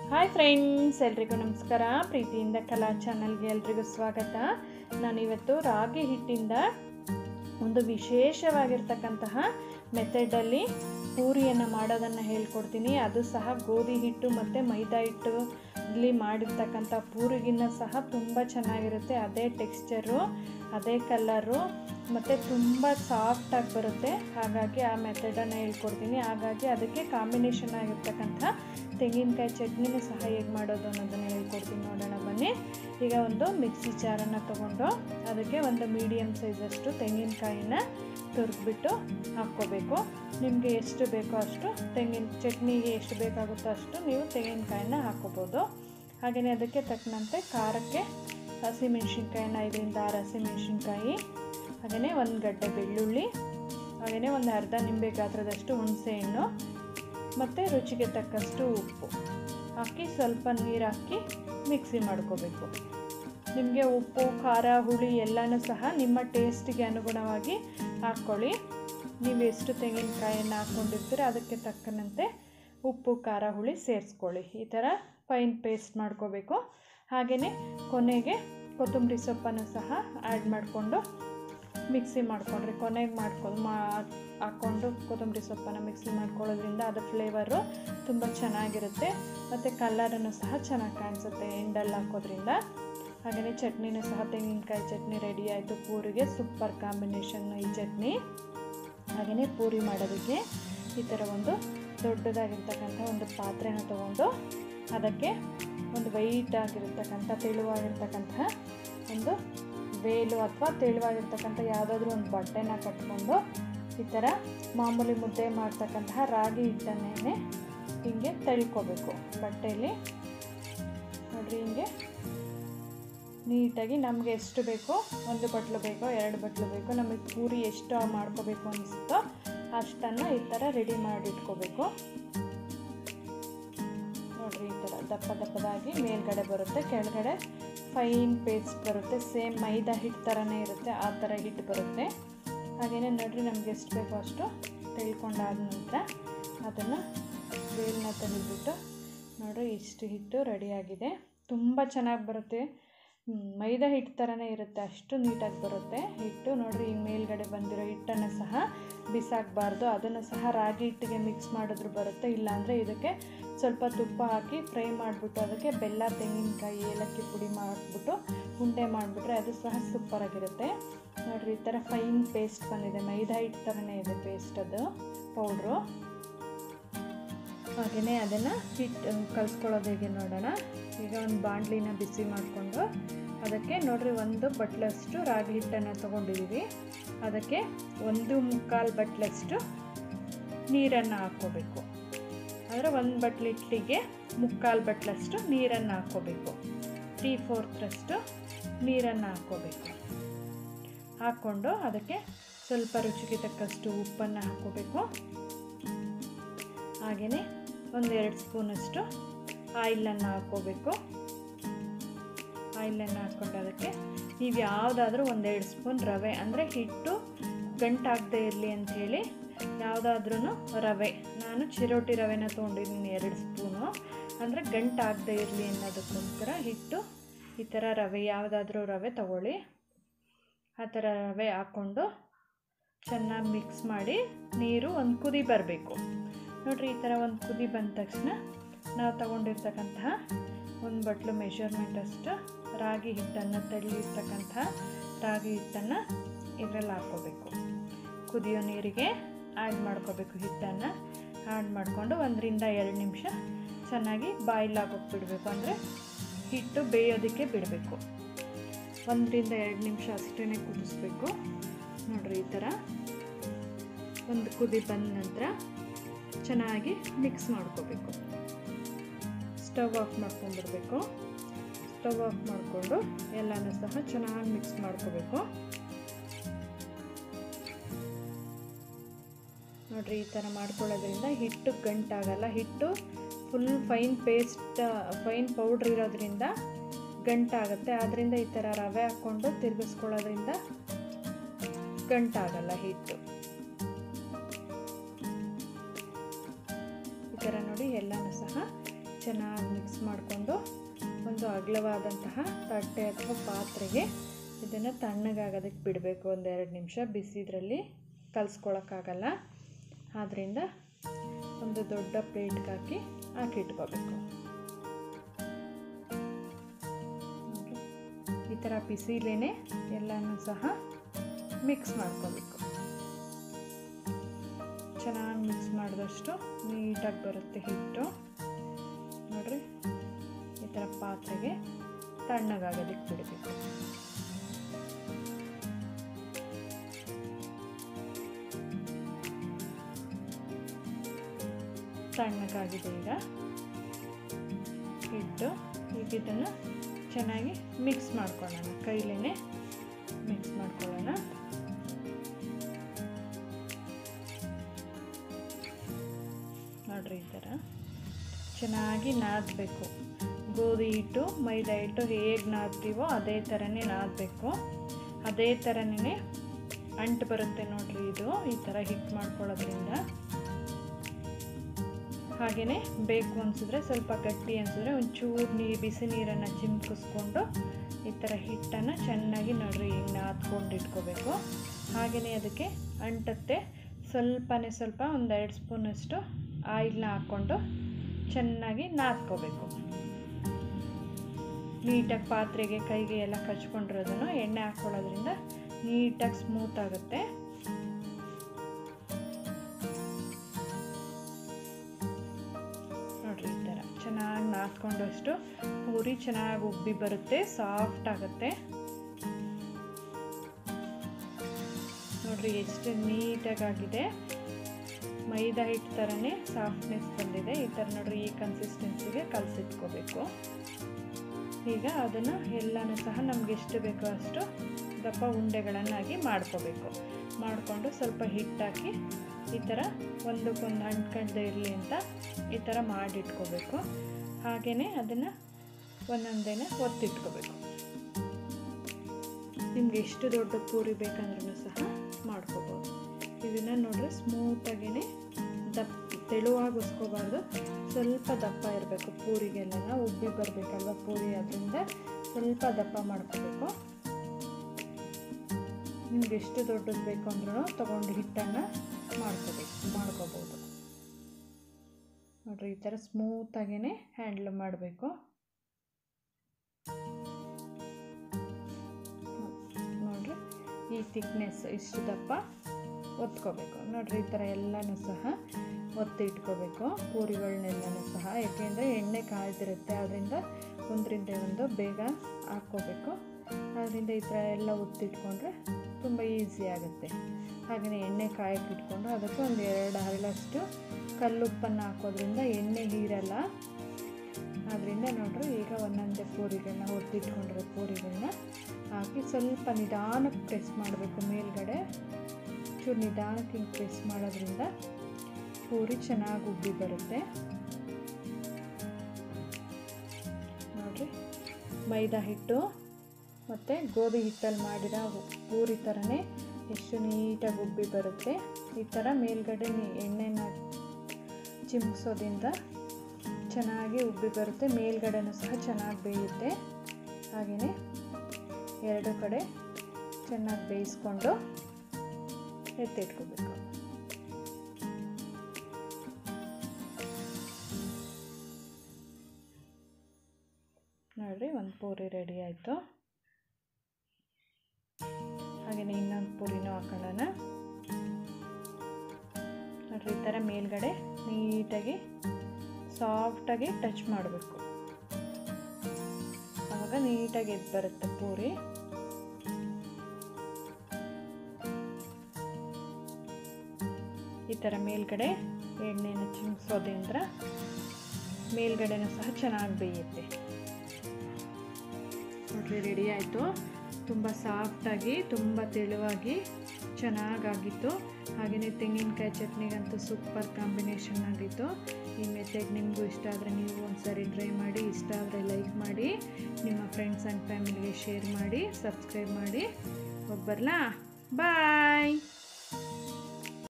hi friends ಎಲ್ರಿಗೂ ನಮಸ್ಕಾರ ಪ್ರೀತಿಯಿಂದ ಕಲಾ ಚಾನಲ್ಗೆ ಎಲ್ರಿಗೂ ಸ್ವಾಗತ ನಾನಿವತ್ತು ರಾಗಿ ಹಿಟ್ಟಿಂದ ಒಂದು ವಿಶೇಷವಾಗಿರ್ತಕ್ಕಂತಹ ಮೆಥಡಲ್ಲಿ ಪೂರಿಯನ್ನು ಮಾಡೋದನ್ನು ಹೇಳ್ಕೊಡ್ತೀನಿ ಅದು ಸಹ ಗೋಧಿ ಹಿಟ್ಟು ಮತ್ತು ಮೈದಾ ಹಿಟ್ಟು ಇಲ್ಲಿ ಮಾಡಿರ್ತಕ್ಕಂಥ ಪೂರಿಗಿನ್ನ ಸಹ ತುಂಬ ಚೆನ್ನಾಗಿರುತ್ತೆ ಅದೇ ಟೆಕ್ಸ್ಚರು ಅದೇ ಕಲರು ಮತ್ತು ತುಂಬ ಸಾಫ್ಟಾಗಿ ಬರುತ್ತೆ ಹಾಗಾಗಿ ಆ ಮೆಥಡನ್ನು ಹೇಳ್ಕೊಡ್ತೀನಿ ಹಾಗಾಗಿ ಅದಕ್ಕೆ ಕಾಂಬಿನೇಷನ್ ಆಗಿರ್ತಕ್ಕಂಥ ತೆಂಗಿನಕಾಯಿ ಚಟ್ನಿನೂ ಸಹ ಹೇಗೆ ಮಾಡೋದು ಅನ್ನೋದನ್ನು ಹೇಳ್ಕೊಡ್ತೀನಿ ನೋಡೋಣ ಬನ್ನಿ ಈಗ ಒಂದು ಮಿಕ್ಸಿ ಜಾರನ್ನು ತೊಗೊಂಡು ಅದಕ್ಕೆ ಒಂದು ಮೀಡಿಯಮ್ ಸೈಜಷ್ಟು ತೆಂಗಿನಕಾಯಿನ ತುರಿದ್ಬಿಟ್ಟು ಹಾಕ್ಕೋಬೇಕು ನಿಮಗೆ ಎಷ್ಟು ಬೇಕೋ ಅಷ್ಟು ತೆಂಗಿನ ಚಟ್ನಿಗೆ ಎಷ್ಟು ಬೇಕಾಗುತ್ತೋ ಅಷ್ಟು ನೀವು ತೆಂಗಿನಕಾಯಿನ ಹಾಕ್ಕೋಬೋದು ಹಾಗೆಯೇ ಅದಕ್ಕೆ ತಕ್ಕಂತೆ ಖಾರಕ್ಕೆ ಹಸಿಮೆಣ್ಸಿನ್ಕಾಯಿನ ಐದರಿಂದ ಆರು ಹಸಿಮೆಣ್ಸಿನ್ಕಾಯಿ ಹಾಗೆಯೇ ಒಂದು ಗಡ್ಡೆ ಬೆಳ್ಳುಳ್ಳಿ ಹಾಗೆಯೇ ಒಂದು ಅರ್ಧ ನಿಂಬೆ ಗಾತ್ರದಷ್ಟು ಹುಣಸೆಹಣ್ಣು ಮತ್ತು ರುಚಿಗೆ ತಕ್ಕಷ್ಟು ಉಪ್ಪು ಹಾಕಿ ಸ್ವಲ್ಪ ನೀರು ಹಾಕಿ ಮಿಕ್ಸಿ ಮಾಡ್ಕೋಬೇಕು ನಿಮಗೆ ಉಪ್ಪು ಖಾರ ಹುಳಿ ಎಲ್ಲನೂ ಸಹ ನಿಮ್ಮ ಟೇಸ್ಟಿಗೆ ಅನುಗುಣವಾಗಿ ಹಾಕ್ಕೊಳ್ಳಿ ನೀವು ಎಷ್ಟು ತೆಂಗಿನಕಾಯನ್ನು ಹಾಕ್ಕೊಂಡಿರ್ತೀರೋ ಅದಕ್ಕೆ ತಕ್ಕನಂತೆ ಉಪ್ಪು ಖಾರ ಹುಳಿ ಸೇರಿಸ್ಕೊಳ್ಳಿ ಈ ಥರ ಫೈನ್ ಪೇಸ್ಟ್ ಮಾಡ್ಕೋಬೇಕು ಹಾಗೆಯೇ ಕೊನೆಗೆ ಕೊತ್ತಂಬರಿ ಸೊಪ್ಪನ್ನು ಸಹ ಆ್ಯಡ್ ಮಾಡಿಕೊಂಡು ಮಿಕ್ಸಿ ಮಾಡಿಕೊಂಡ್ರೆ ಕೊನೆಗೆ ಮಾಡ್ಕೊಂಡು ಮಾ ಹಾಕ್ಕೊಂಡು ಕೊತ್ತಂಬರಿ ಸೊಪ್ಪನ್ನು ಮಿಕ್ಸಿ ಮಾಡ್ಕೊಳ್ಳೋದ್ರಿಂದ ಅದು ಫ್ಲೇವರು ತುಂಬ ಚೆನ್ನಾಗಿರುತ್ತೆ ಮತ್ತು ಕಲರನ್ನು ಸಹ ಚೆನ್ನಾಗಿ ಕಾಣಿಸುತ್ತೆ ಎಂಡಲ್ಲಿ ಹಾಕೋದ್ರಿಂದ ಹಾಗೆಯೇ ಚಟ್ನಿನೂ ಸಹ ತೆಂಗಿನಕಾಯಿ ಚಟ್ನಿ ರೆಡಿ ಆಯಿತು ಪೂರಿಗೆ ಸೂಪರ್ ಕಾಂಬಿನೇಷನ್ನು ಈ ಚಟ್ನಿ ಹಾಗೆಯೇ ಪೂರಿ ಮಾಡೋದಕ್ಕೆ ಈ ಥರ ಒಂದು ದೊಡ್ಡದಾಗಿರ್ತಕ್ಕಂಥ ಒಂದು ಪಾತ್ರೆನ ತೊಗೊಂಡು ಅದಕ್ಕೆ ಒಂದು ವೈಟ್ ಆಗಿರ್ತಕ್ಕಂಥ ತೆಳುವಾಗಿರ್ತಕ್ಕಂಥ ಒಂದು ವೇಲು ಅಥವಾ ತೆಳುವಾಗಿರ್ತಕ್ಕಂಥ ಯಾವುದಾದ್ರೂ ಒಂದು ಬಟ್ಟೆನ ಕಟ್ಕೊಂಡು ಈ ಥರ ಮಾಮೂಲಿ ಮುದ್ದೆ ಮಾಡ್ತಕ್ಕಂತಹ ರಾಗಿ ಹಿಟ್ಟನ್ನೇ ಹಿಂಗೆ ತಳ್ಕೋಬೇಕು ಬಟ್ಟೆಯಲ್ಲಿ ನೋಡಿರಿ ಹಿಂಗೆ ನೀಟಾಗಿ ನಮಗೆ ಎಷ್ಟು ಬೇಕೋ ಒಂದು ಬಟ್ಲು ಬೇಕೋ ಎರಡು ಬಟ್ಲು ಬೇಕೋ ನಮಗೆ ಪೂರಿ ಎಷ್ಟು ಮಾಡ್ಕೋಬೇಕು ಅನಿಸುತ್ತೋ ಅಷ್ಟನ್ನು ಈ ಥರ ರೆಡಿ ಮಾಡಿಟ್ಕೋಬೇಕು ನೋಡಿರಿ ಈ ಥರ ದಪ್ಪ ದಪ್ಪದಾಗಿ ಮೇಲ್ಗಡೆ ಬರುತ್ತೆ ಕೆಳಗಡೆ ಫೈನ್ ಪೇಸ್ಟ್ ಬರುತ್ತೆ ಸೇಮ್ ಮೈದಾ ಹಿಟ್ಟು ಥರನೇ ಇರುತ್ತೆ ಆ ಥರ ಹಿಟ್ಟು ಬರುತ್ತೆ ಹಾಗೆಯೇ ನೋಡಿರಿ ನಮ್ಗೆ ಎಷ್ಟು ಬೇಕೋ ಅಷ್ಟು ತೆಳ್ಕೊಂಡಾದ ನಂತರ ಅದನ್ನು ಬೇಲನ್ನ ತೆಗೆದುಬಿಟ್ಟು ನೋಡಿರಿ ಇಷ್ಟು ಹಿಟ್ಟು ರೆಡಿಯಾಗಿದೆ ತುಂಬ ಚೆನ್ನಾಗಿ ಬರುತ್ತೆ ಮೈದಾ ಹಿಟ್ಟು ಥರನೇ ಇರುತ್ತೆ ಅಷ್ಟು ನೀಟಾಗಿ ಬರುತ್ತೆ ಹಿಟ್ಟು ನೋಡಿರಿ ಈಗ ಮೇಲ್ಗಡೆ ಬಂದಿರೋ ಹಿಟ್ಟನ್ನು ಸಹ ಬಿಸಾಕಬಾರ್ದು ಅದನ್ನು ಸಹ ರಾಗಿ ಹಿಟ್ಟಿಗೆ ಮಿಕ್ಸ್ ಮಾಡಿದ್ರು ಬರುತ್ತೆ ಇಲ್ಲಾಂದರೆ ಇದಕ್ಕೆ ಸ್ವಲ್ಪ ತುಪ್ಪ ಹಾಕಿ ಫ್ರೈ ಮಾಡಿಬಿಟ್ಟು ಅದಕ್ಕೆ ಬೆಲ್ಲ ತೆಂಗಿನಕಾಯಿ ಏಲಕ್ಕಿ ಪುಡಿ ಮಾಡಿಬಿಟ್ಟು ಉಂಡೆ ಮಾಡಿಬಿಟ್ರೆ ಅದು ಸಹ ಸೂಪರಾಗಿರುತ್ತೆ ನೋಡಿರಿ ಈ ಥರ ಫೈನ್ ಪೇಸ್ಟ್ ಬಂದಿದೆ ಮೈದಾ ಹಿಟ್ಟು ಥರನೇ ಇದೆ ಪೇಸ್ಟ್ ಅದು ಪೌಡ್ರು ಹಾಗೆಯೇ ಅದನ್ನು ಹಿಟ್ಟು ಕಲಿಸ್ಕೊಳ್ಳೋದು ಹೇಗೆ ನೋಡೋಣ ಈಗ ಒಂದು ಬಾಣಲಿನ ಬಿಸಿ ಮಾಡಿಕೊಂಡು ಅದಕ್ಕೆ ನೋಡಿರಿ ಒಂದು ಬಟ್ಲಷ್ಟು ರಾಗಿ ಹಿಟ್ಟನ್ನು ತೊಗೊಂಡಿದ್ದೀವಿ ಅದಕ್ಕೆ ಒಂದು ಮುಕ್ಕಾಲು ಬಟ್ಲಷ್ಟು ನೀರನ್ನು ಹಾಕ್ಕೋಬೇಕು ಅಂದರೆ ಒಂದು ಬಟ್ಲು ಇಡ್ಲಿಗೆ ಮುಕ್ಕಾಲು ಬಟ್ಲಷ್ಟು ನೀರನ್ನು ಹಾಕ್ಕೋಬೇಕು ತ್ರೀ ಫೋರ್ತರಷ್ಟು ನೀರನ್ನು ಹಾಕ್ಕೋಬೇಕು ಹಾಕ್ಕೊಂಡು ಅದಕ್ಕೆ ಸ್ವಲ್ಪ ರುಚಿಗೆ ತಕ್ಕಷ್ಟು ಉಪ್ಪನ್ನು ಹಾಕ್ಕೋಬೇಕು ಹಾಗೆಯೇ ಒಂದೆರಡು ಸ್ಪೂನಷ್ಟು ಆಯಿಲನ್ನು ಹಾಕ್ಕೋಬೇಕು ಆಯಿಲನ್ನು ಹಾಕ್ಕೊಂಡು ಅದಕ್ಕೆ ನೀವು ಯಾವುದಾದ್ರೂ ಒಂದೆರಡು ಸ್ಪೂನ್ ರವೆ ಅಂದರೆ ಹಿಟ್ಟು ಗಂಟಾಗದೇ ಇರಲಿ ಅಂಥೇಳಿ ಯಾವುದಾದ್ರೂ ರವೆ ನಾನು ಚಿರೋಟಿ ರವೆನ ತೊಗೊಂಡಿದ್ದೀನಿ ಎರಡು ಸ್ಪೂನು ಅಂದರೆ ಗಂಟಾಗದೇ ಇರಲಿ ಅನ್ನೋದಕ್ಕೋಸ್ಕರ ಹಿಟ್ಟು ಈ ಥರ ರವೆ ಯಾವುದಾದ್ರೂ ರವೆ ತಗೊಳ್ಳಿ ಆ ಥರ ರವೆ ಹಾಕ್ಕೊಂಡು ಚೆನ್ನಾಗಿ ಮಿಕ್ಸ್ ಮಾಡಿ ನೀರು ಒಂದು ಕುದಿ ಬರಬೇಕು ನೋಡಿರಿ ಈ ಥರ ಒಂದು ಕುದಿ ಬಂದ ತಕ್ಷಣ ನಾವು ತಗೊಂಡಿರ್ತಕ್ಕಂತಹ ಒಂದು ಬಟ್ಲು ಮೆಷರ್ಮೆಂಟ್ ಅಷ್ಟು ರಾಗಿ ಹಿಟ್ಟನ್ನು ತಳ್ಳಿರ್ತಕ್ಕಂಥ ರಾಗಿ ಹಿಟ್ಟನ್ನು ಇದರಲ್ಲಿ ಹಾಕ್ಕೋಬೇಕು ಕುದಿಯೋ ನೀರಿಗೆ ಆ್ಯಡ್ ಮಾಡ್ಕೋಬೇಕು ಹಿಟ್ಟನ್ನು ಆ್ಯಡ್ ಮಾಡಿಕೊಂಡು ಒಂದರಿಂದ ಎರಡು ನಿಮಿಷ ಚೆನ್ನಾಗಿ ಬಾಯ್ಲ್ ಆಗೋಕ್ಕೆ ಬಿಡಬೇಕು ಅಂದರೆ ಹಿಟ್ಟು ಬೇಯೋದಕ್ಕೆ ಬಿಡಬೇಕು ಒಂದರಿಂದ ಎರಡು ನಿಮಿಷ ಅಷ್ಟೇ ಕುದಿಸ್ಬೇಕು ನೋಡಿರಿ ಈ ಥರ ಒಂದು ಕುದಿ ಬಂದ ನಂತರ ಚೆನ್ನಾಗಿ ಮಿಕ್ಸ್ ಮಾಡ್ಕೋಬೇಕು ಸ್ಟವ್ ಆಫ್ ಮಾಡ್ಕೊಂಡ್ಬಿಡ್ಬೇಕು ಸ್ಟವ್ ಆಫ್ ಮಾಡಿಕೊಂಡು ಎಲ್ಲನೂ ಸಹ ಚೆನ್ನಾಗಿ ಮಿಕ್ಸ್ ಮಾಡ್ಕೋಬೇಕು ನೋಡಿರಿ ಈ ಥರ ಮಾಡ್ಕೊಳ್ಳೋದ್ರಿಂದ ಹಿಟ್ಟು ಗಂಟಾಗಲ್ಲ ಹಿಟ್ಟು full fine paste fine powder ಇರೋದ್ರಿಂದ ಗಂಟಾಗುತ್ತೆ ಆದ್ದರಿಂದ ಈ ಥರ ರವೆ ಹಾಕ್ಕೊಂಡು ತಿರುಗಿಸ್ಕೊಳ್ಳೋದ್ರಿಂದ ಗಂಟಾಗಲ್ಲ ಹಿಟ್ಟು ಈ ಥರ ನೋಡಿ ಎಲ್ಲನೂ ಸಹ ಚೆನ್ನಾಗಿ ಮಿಕ್ಸ್ ಮಾಡಿಕೊಂಡು ಒಂದು ಅಗಲವಾದಂತಹ ತಟ್ಟೆ ಅಥವಾ ಪಾತ್ರೆಗೆ ಇದನ್ನು ತಣ್ಣಗಾಗೋದಕ್ಕೆ ಬಿಡಬೇಕು ಒಂದೆರಡು ನಿಮಿಷ ಬಿಸಿದ್ರಲ್ಲಿ ಕಲಿಸ್ಕೊಳಕ್ಕಾಗಲ್ಲ ಆದ್ದರಿಂದ ಒಂದು ದೊಡ್ಡ ಪ್ಲೇಟ್ಗೆ ಹಾಕಿ ಹಾಕಿಟ್ಕೋಬೇಕು ಈ ಥರ ಬಿಸಿಲೇನೆ ಎಲ್ಲನೂ ಸಹ ಮಿಕ್ಸ್ ಮಾಡ್ಕೋಬೇಕು ಚೆನ್ನಾಗಿ ಮಿಕ್ಸ್ ಮಾಡಿದಷ್ಟು ನೀಟಾಗಿ ಬರುತ್ತೆ ಹಿಟ್ಟು ನೋಡ್ರಿ ಈ ಥರ ಪಾತ್ರೆಗೆ ತಣ್ಣಗಾಗೋದಕ್ಕೆ ಬಿಡಬೇಕು ತಣ್ಣಗಾಗಿದೆ ಈಗ ಹಿಟ್ಟು ಈಗ ಇದನ್ನು ಚೆನ್ನಾಗಿ ಮಿಕ್ಸ್ ಮಾಡ್ಕೊಳ್ಳೋಣ ಕೈಲೇ ಮಿಕ್ಸ್ ಮಾಡ್ಕೊಳ್ಳೋಣ ನೋಡ್ರಿ ಈ ಥರ ಚೆನ್ನಾಗಿ ನಾದಬೇಕು ಗೋಧಿ ಹಿಟ್ಟು ಮೈದಾ ಹಿಟ್ಟು ಹೇಗೆ ನಾದ್ತೀವೋ ಅದೇ ಥರನೇ ನಾದಬೇಕು ಅದೇ ಥರನೇ ಅಂಟು ಬರುತ್ತೆ ನೋಡ್ರಿ ಇದು ಈ ಥರ ಹಿಟ್ಟು ಮಾಡ್ಕೊಳ್ಳೋದ್ರಿಂದ ಹಾಗೆಯೇ ಬೇಕು ಅನಿಸಿದ್ರೆ ಸ್ವಲ್ಪ ಗಟ್ಟಿ ಅನಿಸಿದ್ರೆ ಒಂಚೂರು ನೀರು ಬಿಸಿ ನೀರನ್ನು ಚಿಮ್ಕಿಸ್ಕೊಂಡು ಈ ಥರ ಹಿಟ್ಟನ್ನು ಚೆನ್ನಾಗಿ ನೋಡ್ರಿ ಹಿಂಗೆ ನಾದ್ಕೊಂಡು ಇಟ್ಕೋಬೇಕು ಹಾಗೆಯೇ ಅದಕ್ಕೆ ಅಂಟತ್ತೆ ಸ್ವಲ್ಪನೇ ಸ್ವಲ್ಪ ಒಂದು ಎರಡು ಸ್ಪೂನಷ್ಟು ಆಯಿಲ್ನ ಹಾಕ್ಕೊಂಡು ಚೆನ್ನಾಗಿ ನಾದ್ಕೋಬೇಕು ನೀಟಾಗಿ ಪಾತ್ರೆಗೆ ಕೈಗೆ ಎಲ್ಲ ಕಚ್ಕೊಂಡಿರೋದನ್ನು ಎಣ್ಣೆ ಹಾಕ್ಕೊಳ್ಳೋದ್ರಿಂದ ನೀಟಾಗಿ ಸ್ಮೂತ್ ಆಗುತ್ತೆ ನೋಡ್ರಿ ಈ ಥರ ಚೆನ್ನಾಗಿ ನಾದ್ಕೊಂಡಷ್ಟು ಪೂರಿ ಚೆನ್ನಾಗಿ ಉಬ್ಬಿ ಬರುತ್ತೆ ಸಾಫ್ಟ್ ಆಗುತ್ತೆ ನೋಡ್ರಿ ಎಷ್ಟು ನೀಟಾಗಾಗಿದೆ ಮೈದಾ ಹಿಟ್ಟು ಥರನೇ ಸಾಫ್ಟ್ನೆಸ್ ಬಂದಿದೆ ಈ ಥರ ನೋಡ್ರಿ ಈ ಕನ್ಸಿಸ್ಟೆನ್ಸಿಗೆ ಕಲಸಿಟ್ಕೋಬೇಕು ಈಗ ಅದನ್ನು ಎಲ್ಲನೂ ಸಹ ನಮ್ಗೆ ಎಷ್ಟು ಬೇಕೋ ಅಷ್ಟು ದಪ್ಪ ಉಂಡೆಗಳನ್ನಾಗಿ ಮಾಡ್ಕೋಬೇಕು ಮಾಡಿಕೊಂಡು ಸ್ವಲ್ಪ ಹಿಟ್ಟಾಕಿ ಈ ಥರ ಒಂದಕ್ಕೊಂದು ಅಂಟ್ಕೊಂಡೇ ಇರಲಿ ಅಂತ ಈ ಥರ ಮಾಡಿಟ್ಕೋಬೇಕು ಹಾಗೆಯೇ ಅದನ್ನು ಒಂದೊಂದೇ ಒತ್ತಿಟ್ಕೋಬೇಕು ನಿಮ್ಗೆ ಎಷ್ಟು ದೊಡ್ಡ ಪೂರಿ ಬೇಕಂದ್ರೂ ಸಹ ಮಾಡ್ಕೋಬೋದು ಇದನ್ನು ನೋಡ್ರಿ ಸ್ಮೂತಾಗೇ ದಪ್ಪ ತೆಳುವಾಗಿ ಉಸ್ಕೋಬಾರ್ದು ಸ್ವಲ್ಪ ದಪ್ಪ ಇರಬೇಕು ಪೂರಿಗೆಲ್ಲ ಉಬ್ಬಿ ಬರಬೇಕಲ್ವ ಪೂರಿ ಅದರಿಂದ ಸ್ವಲ್ಪ ದಪ್ಪ ಮಾಡ್ಕೋಬೇಕು ನಿಮ್ಗೆ ಎಷ್ಟು ದೊಡ್ಡದು ಬೇಕು ಅಂದ್ರೂ ತೊಗೊಂಡು ಹಿಟ್ಟನ್ನು ಮಾಡ್ಕೋಬೇಕು ಮಾಡ್ಕೋಬೋದು ನೋಡ್ರಿ ಈ ಥರ ಸ್ಮೂತಾಗೇ ಹ್ಯಾಂಡ್ಲ್ ಮಾಡಬೇಕು ನೋಡ್ರಿ ಈ ಥಿಕ್ನೆಸ್ ಇಷ್ಟು ದಪ್ಪ ಒತ್ಕೋಬೇಕು ನೋಡ್ರಿ ಈ ಥರ ಎಲ್ಲನೂ ಸಹ ಒತ್ತಿ ಇಟ್ಕೋಬೇಕು ಪೂರಿಗಳನ್ನೆಲ್ಲನೂ ಸಹ ಏಕೆಂದರೆ ಎಣ್ಣೆ ಕಾಯ್ದಿರುತ್ತೆ ಅದರಿಂದ ಒಂದರಿಂದ ಒಂದು ಬೇಗ ಹಾಕ್ಕೋಬೇಕು ಅದರಿಂದ ಈ ಥರ ಎಲ್ಲ ಒತ್ತಿಟ್ಕೊಂಡ್ರೆ ತುಂಬ ಈಸಿ ಆಗುತ್ತೆ ಹಾಗೆಯೇ ಎಣ್ಣೆ ಕಾಯಕ್ಕೆ ಇಟ್ಕೊಂಡು ಅದಕ್ಕೆ ಒಂದು ಎರಡು ಹರಳಷ್ಟು ಕಲ್ಲುಪ್ಪನ್ನು ಹಾಕೋದ್ರಿಂದ ಎಣ್ಣೆ ಹೀರಲ್ಲ ಆದ್ದರಿಂದ ನೋಡ್ರಿ ಈಗ ಒಂದೊಂದೇ ಪೂರಿಗಳನ್ನ ಒತ್ತಿಟ್ಕೊಂಡಿರೋ ಪೂರಿಗಳನ್ನ ಹಾಕಿ ಸ್ವಲ್ಪ ನಿಧಾನಕ್ಕೆ ಪ್ರೆಸ್ ಮಾಡಬೇಕು ಮೇಲ್ಗಡೆ ಚೂರು ನಿಧಾನಕ್ಕೆ ಹಿಂಗೆ ಪ್ರೆಸ್ ಮಾಡೋದ್ರಿಂದ ಪೂರಿ ಚೆನ್ನಾಗಿ ಉಬ್ಬಿ ಬರುತ್ತೆ ನೋಡಿರಿ ಮೈದಾ ಹಿಟ್ಟು ಮತ್ತು ಗೋಧಿ ಹಿಟ್ಟಲ್ಲಿ ಮಾಡಿರೋ ಪೂರಿ ಥರನೇ ಎಷ್ಟು ನೀಟಾಗಿ ಉಬ್ಬಿ ಬರುತ್ತೆ ಈ ಥರ ಮೇಲ್ಗಡೆ ಎಣ್ಣೆನ ಚಿಮ್ಸೋದ್ರಿಂದ ಚೆನ್ನಾಗಿ ಉಬ್ಬಿ ಬರುತ್ತೆ ಮೇಲ್ಗಡೆನೂ ಸಹ ಚೆನ್ನಾಗಿ ಬೇಯುತ್ತೆ ಹಾಗೆಯೇ ಎರಡು ಕಡೆ ಚೆನ್ನಾಗಿ ಬೇಯಿಸ್ಕೊಂಡು ಎತ್ತಿಟ್ಕೋಬೇಕು ನೋಡಿರಿ ಒಂದು ಪೂರಿ ರೆಡಿ ಆಯಿತು ಹಾಗೆಯೇ ಇನ್ನೊಂದು ಪೂರಿನೂ ಹಾಕೊಳ್ಳೋಣ ನೋಡಿರಿ ಈ ಥರ ಮೇಲ್ಗಡೆ ನೀಟಾಗಿ ಸಾಫ್ಟಾಗಿ ಟಚ್ ಮಾಡಬೇಕು ಆವಾಗ ನೀಟಾಗಿ ಎದ್ದು ಬರುತ್ತೆ ಪೂರಿ ಈ ಥರ ಮೇಲ್ಗಡೆ ಎಣ್ಣೆನ ಚಿಮ್ಸೋದ್ರಿಂದ ಮೇಲ್ಗಡೆನೂ ಸಹ ಚೆನ್ನಾಗಿ ಬೇಯುತ್ತೆ ನೋಡ್ರಿ ರೆಡಿ ಆಯಿತು ತುಂಬ ಸಾಫ್ಟಾಗಿ ತುಂಬ ತೆಳುವಾಗಿ ಚೆನ್ನಾಗಾಗಿತ್ತು ಹಾಗೆಯೇ ತೆಂಗಿನಕಾಯಿ ಚಟ್ನಿಗಂತೂ ಸೂಪರ್ ಕಾಂಬಿನೇಷನ್ ಆಗಿತ್ತು ಈ ಮೆಥಡ್ ನಿಮಗೂ ಇಷ್ಟ ಆದರೆ ನೀವು ಒಂದ್ಸರಿ ಟ್ರೈ ಮಾಡಿ ಇಷ್ಟ ಆದರೆ ಲೈಕ್ ಮಾಡಿ ನಿಮ್ಮ ಫ್ರೆಂಡ್ಸ್ ಆ್ಯಂಡ್ ಫ್ಯಾಮಿಲಿಗೆ ಶೇರ್ ಮಾಡಿ ಸಬ್ಸ್ಕ್ರೈಬ್ ಮಾಡಿ ಒಬ್ಬರ್ಲಾ ಬಾಯ್